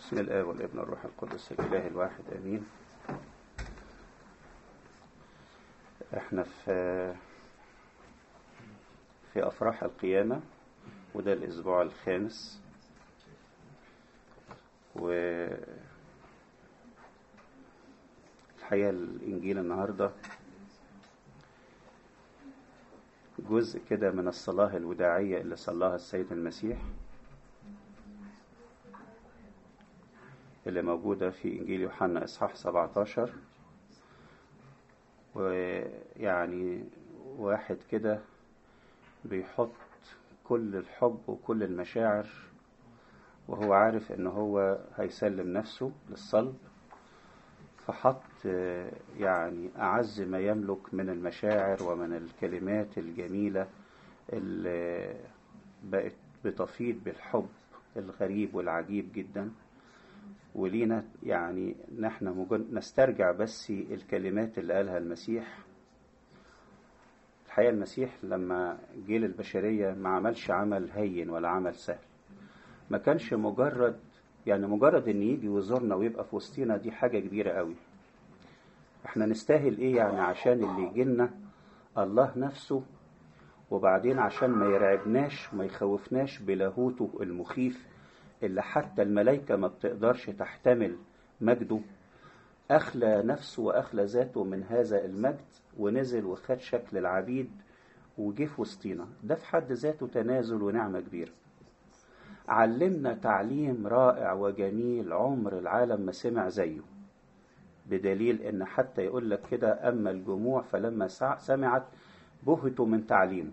بسم الله والابن والروح القدس الإله الواحد آمين احنا في في أفراح القيامة وده الأسبوع الخامس و الحقيقة الإنجيل النهاردة جزء كده من الصلاة الوداعية اللي صلاها السيد المسيح اللي موجودة في إنجيل يوحنا إصحاح 17 ويعني واحد كده بيحط كل الحب وكل المشاعر وهو عارف إن هو هيسلم نفسه للصلب فحط يعني أعز ما يملك من المشاعر ومن الكلمات الجميلة اللي بقت بتفيض بالحب الغريب والعجيب جدا ولينا يعني نحن نسترجع بس الكلمات اللي قالها المسيح الحقيقة المسيح لما جه للبشرية ما عملش عمل هين ولا عمل سهل ما كانش مجرد يعني مجرد ان يجي ويزورنا ويبقى في وسطينا دي حاجة كبيرة قوي احنا نستاهل ايه يعني عشان اللي يجينا الله نفسه وبعدين عشان ما يرعبناش وما يخوفناش بلاهوته المخيف اللي حتى الملائكة ما بتقدرش تحتمل مجده أخلى نفسه وأخلى ذاته من هذا المجد ونزل وخد شكل العبيد وجه في وسطينا ده في حد ذاته تنازل ونعمة كبيرة علمنا تعليم رائع وجميل عمر العالم ما سمع زيه بدليل ان حتى يقول لك كده اما الجموع فلما سمعت بهتوا من تعليمه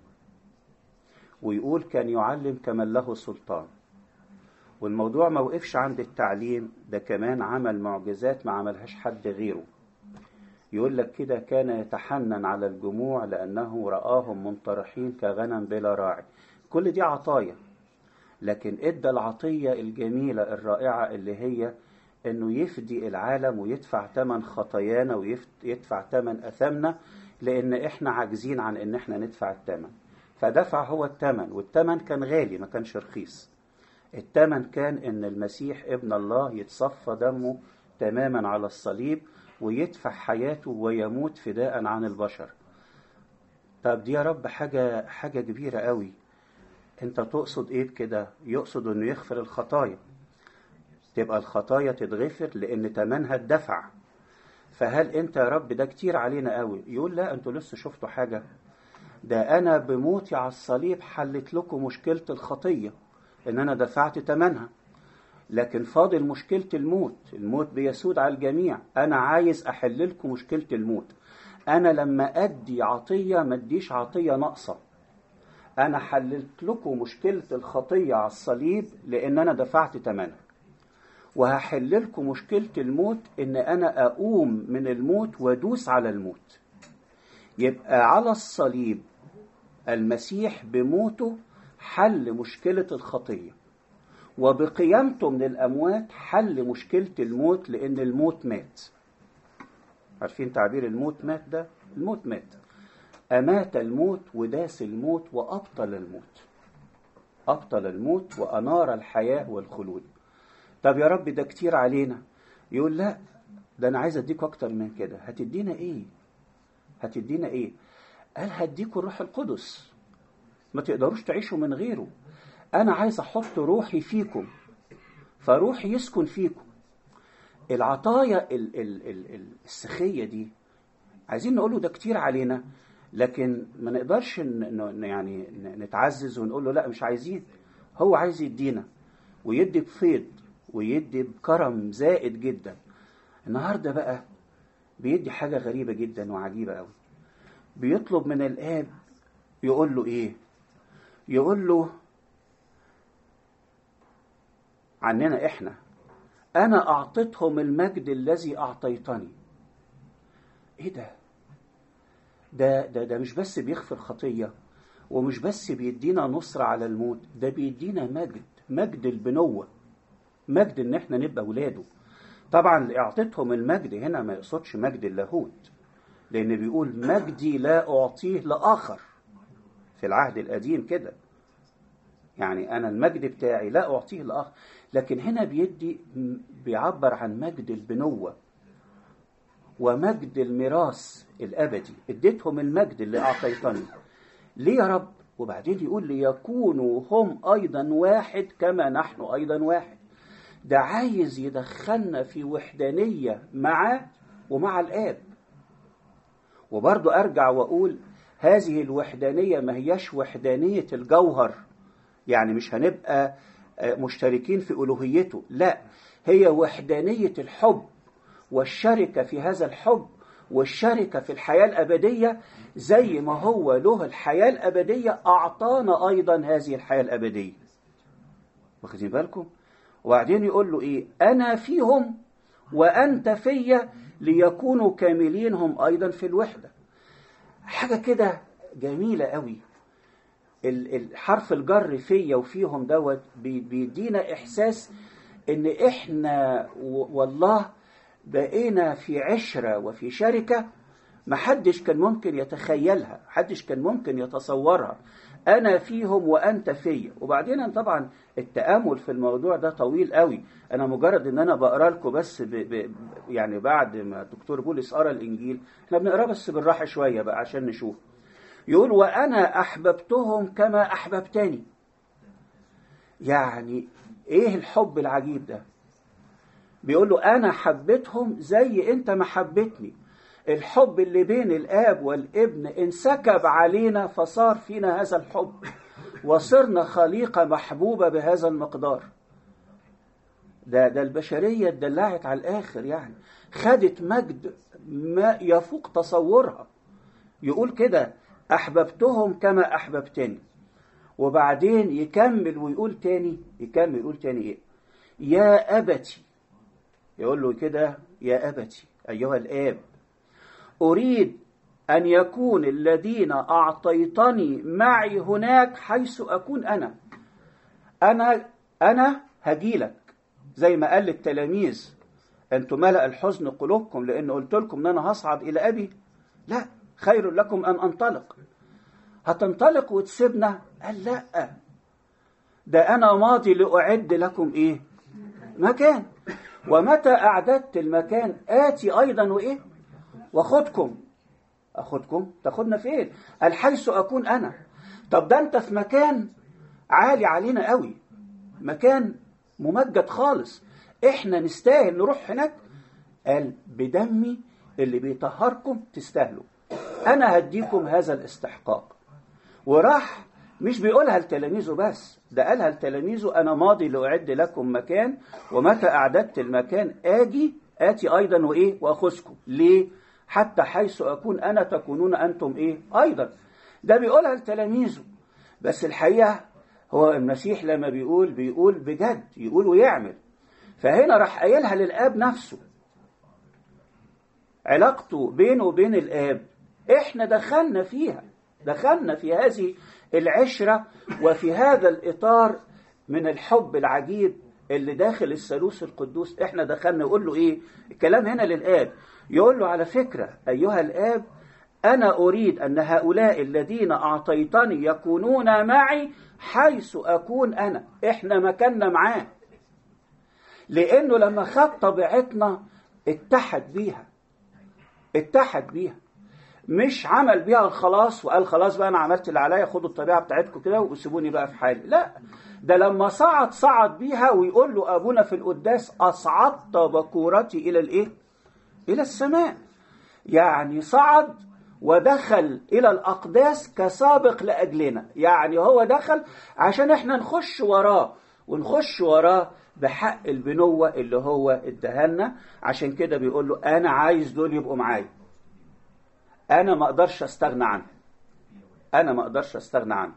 ويقول كان يعلم كمن له سلطان والموضوع ما وقفش عند التعليم ده كمان عمل معجزات ما عملهاش حد غيره يقول لك كده كان يتحنن على الجموع لأنه رآهم منطرحين كغنم بلا راعي كل دي عطايا لكن ادى العطية الجميلة الرائعة اللي هي انه يفدي العالم ويدفع ثمن خطايانا ويدفع ثمن اثامنا لان احنا عاجزين عن ان احنا ندفع الثمن فدفع هو الثمن والثمن كان غالي ما كانش رخيص الثمن كان ان المسيح ابن الله يتصفى دمه تماما على الصليب ويدفع حياته ويموت فداء عن البشر طب دي يا رب حاجة حاجة كبيرة قوي انت تقصد ايه بكده يقصد انه يغفر الخطايا تبقى الخطايا تتغفر لان تمنها اتدفع فهل انت يا رب ده كتير علينا قوي يقول لا انتوا لسه شفتوا حاجة ده انا بموتي على الصليب حلت لكم مشكلة الخطية ان انا دفعت تمنها لكن فاضل مشكلة الموت الموت بيسود على الجميع انا عايز احل لكم مشكلة الموت انا لما ادي عطية ما اديش عطية ناقصة انا حللت لكم مشكلة الخطية على الصليب لان انا دفعت تمنها وهحل لكم مشكلة الموت ان انا اقوم من الموت وادوس على الموت يبقى على الصليب المسيح بموته حل مشكلة الخطية وبقيامته من الأموات حل مشكلة الموت لأن الموت مات عارفين تعبير الموت مات ده الموت مات أمات الموت وداس الموت وأبطل الموت أبطل الموت وأنار الحياة والخلود طب يا رب ده كتير علينا يقول لا ده أنا عايز أديك أكتر من كده هتدينا إيه هتدينا إيه قال هديكوا الروح القدس ما تقدروش تعيشوا من غيره انا عايز احط روحي فيكم فروحي يسكن فيكم العطايا ال ال ال السخية دي عايزين نقوله ده كتير علينا لكن ما نقدرش ن يعني نتعزز ونقول له لا مش عايزين هو عايز يدينا ويدي بفيض ويدي بكرم زائد جدا النهارده بقى بيدي حاجة غريبة جدا وعجيبة قوي بيطلب من الآب يقول له إيه يقول له عننا احنا انا اعطيتهم المجد الذي اعطيتني ايه ده ده ده ده مش بس بيغفر خطيه ومش بس بيدينا نصرة على الموت ده بيدينا مجد مجد البنوة مجد ان احنا نبقى ولاده طبعا اعطيتهم المجد هنا ما يقصدش مجد اللاهوت لان بيقول مجدي لا اعطيه لاخر في العهد القديم كده يعني أنا المجد بتاعي لا أعطيه الآخر لكن هنا بيدي بيعبر عن مجد البنوة ومجد الميراث الأبدي اديتهم المجد اللي أعطيتني ليه يا رب وبعدين يقول ليكونوا هم أيضا واحد كما نحن أيضا واحد ده عايز يدخلنا في وحدانية معه ومع الآب وبرضو أرجع وأقول هذه الوحدانية ما هياش وحدانية الجوهر يعني مش هنبقى مشتركين في ألوهيته لا هي وحدانية الحب والشركة في هذا الحب والشركة في الحياة الأبدية زي ما هو له الحياة الأبدية أعطانا أيضا هذه الحياة الأبدية واخدين بالكم وبعدين يقول له إيه أنا فيهم وأنت فيا ليكونوا كاملين هم أيضا في الوحدة حاجة كده جميلة قوي الحرف الجر فيا وفيهم دوت بيدينا إحساس إن إحنا والله بقينا في عشرة وفي شركة محدش كان ممكن يتخيلها محدش كان ممكن يتصورها أنا فيهم وأنت فيا وبعدين طبعا التأمل في الموضوع ده طويل قوي أنا مجرد إن أنا بقرا لكم بس ب ب يعني بعد ما الدكتور بولس قرا الإنجيل إحنا بنقراه بس بالراحة شوية بقى عشان نشوف يقول وأنا أحببتهم كما أحببتني يعني إيه الحب العجيب ده بيقول له أنا حبيتهم زي أنت ما حبيتني الحب اللي بين الآب والابن انسكب علينا فصار فينا هذا الحب وصرنا خليقة محبوبة بهذا المقدار ده ده البشرية اتدلعت على الآخر يعني خدت مجد ما يفوق تصورها يقول كده أحببتهم كما أحببتني وبعدين يكمل ويقول تاني يكمل يقول تاني إيه يا أبتي يقول له كده يا أبتي أيها الآب أريد أن يكون الذين أعطيتني معي هناك حيث أكون أنا أنا أنا هجيلك زي ما قال للتلاميذ أنتم ملأ الحزن قلوبكم لأن قلت لكم أن أنا هصعد إلى أبي لا خير لكم أن أنطلق هتنطلق وتسيبنا قال لا ده أنا ماضي لأعد لكم إيه مكان ومتى أعددت المكان آتي أيضا وإيه واخدكم اخدكم تاخدنا فين قال حيث اكون انا طب ده انت في مكان عالي علينا قوي مكان ممجد خالص احنا نستاهل نروح هناك قال بدمي اللي بيطهركم تستاهلوا انا هديكم هذا الاستحقاق وراح مش بيقولها لتلاميذه بس ده قالها لتلاميذه انا ماضي لاعد لكم مكان ومتى اعددت المكان اجي اتي ايضا وايه واخذكم ليه حتى حيث أكون أنا تكونون أنتم إيه أيضا ده بيقولها لتلاميذه بس الحقيقة هو المسيح لما بيقول بيقول بجد يقول ويعمل فهنا راح قايلها للآب نفسه علاقته بينه وبين الآب إحنا دخلنا فيها دخلنا في هذه العشرة وفي هذا الإطار من الحب العجيب اللي داخل الثالوث القدوس إحنا دخلنا يقول له إيه الكلام هنا للآب يقول له على فكرة أيها الآب أنا أريد أن هؤلاء الذين أعطيتني يكونون معي حيث أكون أنا إحنا مكاننا معاه لأنه لما خد طبيعتنا اتحد بيها اتحد بيها مش عمل بيها الخلاص وقال خلاص بقى أنا عملت اللي عليا خدوا الطبيعة بتاعتكم كده وسيبوني بقى في حالي لا ده لما صعد صعد بيها ويقول له أبونا في القداس أصعدت بكورتي إلى الإيه؟ إلى السماء يعني صعد ودخل إلى الأقداس كسابق لأجلنا يعني هو دخل عشان احنا نخش وراه ونخش وراه بحق البنوة اللي هو ادهلنا عشان كده بيقول له أنا عايز دول يبقوا معايا أنا ما أقدرش أستغنى عنهم أنا ما أقدرش أستغنى عنهم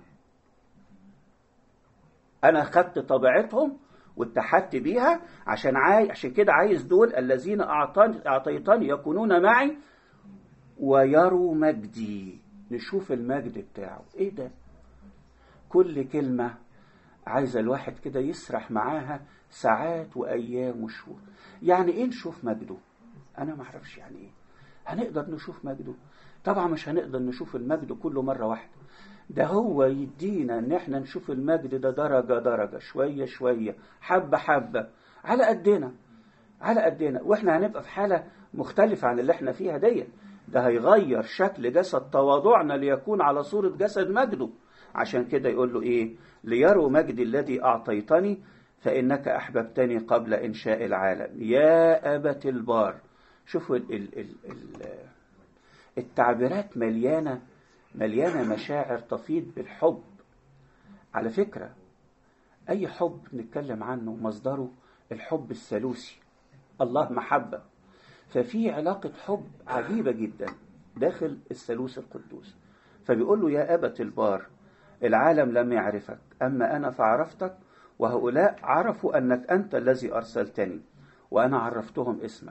أنا خدت طبيعتهم واتحدت بيها عشان عاي... عشان كده عايز دول الذين أعطاني أعطيتني يكونون معي ويروا مجدي نشوف المجد بتاعه ايه ده كل كلمة عايزة الواحد كده يسرح معاها ساعات وأيام وشهور يعني ايه نشوف مجده أنا ما أعرفش يعني ايه هنقدر نشوف مجده طبعا مش هنقدر نشوف المجد كله مرة واحدة ده هو يدينا ان احنا نشوف المجد ده درجة درجة شوية شوية حبة حبة على قدنا على قدنا واحنا هنبقى في حالة مختلفة عن اللي احنا فيها دي ده هيغير شكل جسد تواضعنا ليكون على صورة جسد مجده عشان كده يقول له ايه ليروا مجدي الذي اعطيتني فانك احببتني قبل انشاء العالم يا ابت البار شوفوا ال ال ال ال التعبيرات مليانه مليانه مشاعر تفيض بالحب على فكره اي حب نتكلم عنه مصدره الحب الثالوثي الله محبه ففي علاقه حب عجيبه جدا داخل الثالوث القدوس فبيقول له يا ابت البار العالم لم يعرفك أما أنا فعرفتك وهؤلاء عرفوا أنك أنت الذي أرسلتني وأنا عرفتهم اسمك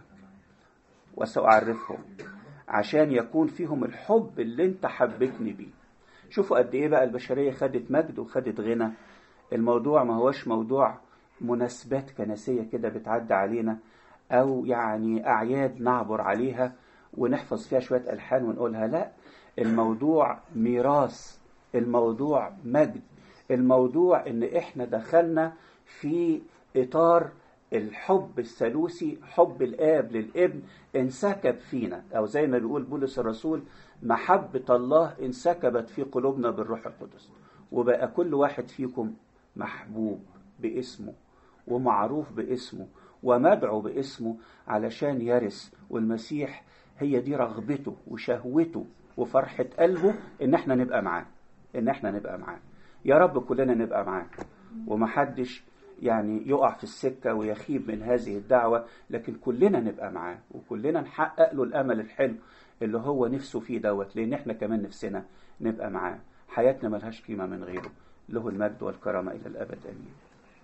وسأعرفهم عشان يكون فيهم الحب اللي انت حبتني بيه شوفوا قد ايه بقى البشرية خدت مجد وخدت غنى الموضوع ما هوش موضوع مناسبات كنسية كده بتعدي علينا او يعني اعياد نعبر عليها ونحفظ فيها شوية الحان ونقولها لا الموضوع ميراث الموضوع مجد الموضوع ان احنا دخلنا في اطار الحب الثالوثي حب الاب للابن انسكب فينا او زي ما بيقول بولس الرسول محبة الله انسكبت في قلوبنا بالروح القدس وبقى كل واحد فيكم محبوب باسمه ومعروف باسمه ومدعو باسمه علشان يرث والمسيح هي دي رغبته وشهوته وفرحة قلبه ان احنا نبقى معاه ان احنا نبقى معاه يا رب كلنا نبقى معاه ومحدش يعني يقع في السكة ويخيب من هذه الدعوة لكن كلنا نبقى معاه وكلنا نحقق له الأمل الحلو اللي هو نفسه فيه دوت لأن احنا كمان نفسنا نبقى معاه حياتنا ملهاش قيمة من غيره له المجد والكرامة إلى الأبد آمين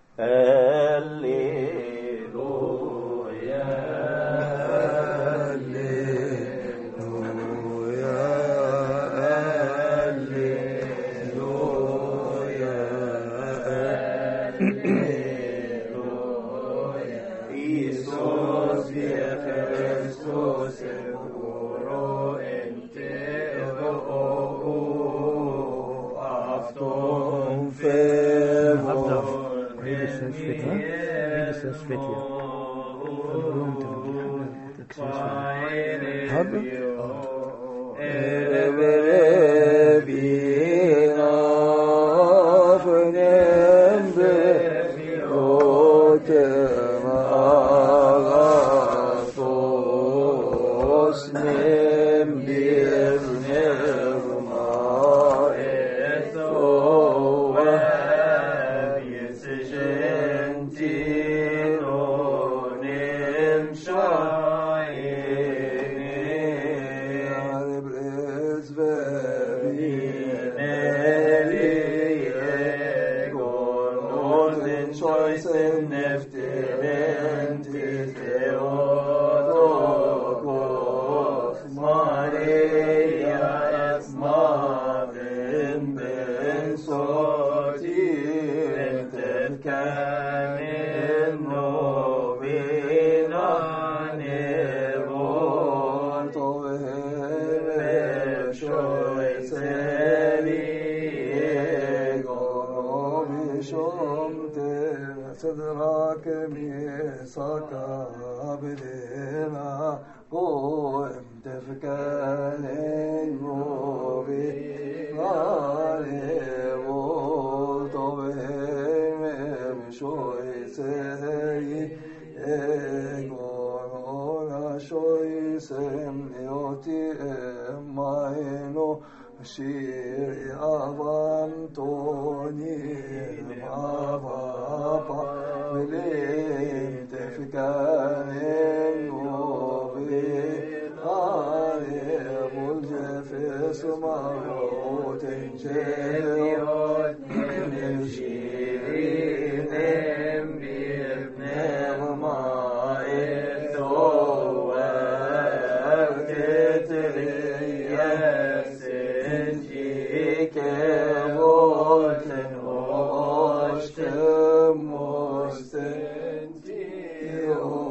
هللويا Oh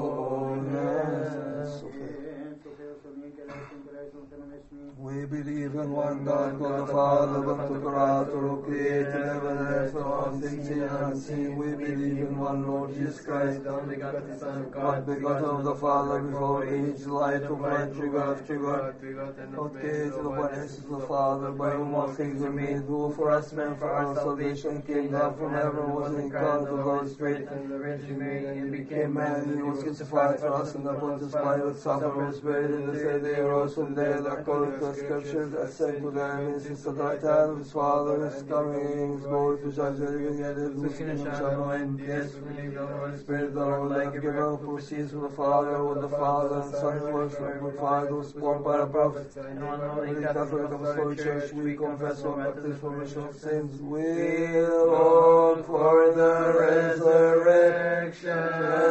seen and unseen. We believe in one Lord Jesus Christ, the only begotten Son of God, begotten of the Father before age, light of light, true God, true God, begotten not created of one essence of the Father, by whom all things were made, who for us men, for our salvation, came down from heaven, was incarnate of the Holy Spirit, and the Virgin Mary, and became man, he was crucified for us in the Pontius Pilate, suffered, was buried, and the third day arose from the dead, according to the Scriptures, ascended to the heavens, is at the right hand of his Father, is coming, is glory to judge the living and the dead, whose kingdom shall no end. Yes, we believe the Holy Spirit, the Lord, like a giver, who proceeds from the Father, with the Father and Son, who was glorified, who was born by the prophets, and one one Holy holy Catholic Catholic Apostolic Church, Church, we confess our baptism for remission of sins. We look for the resurrection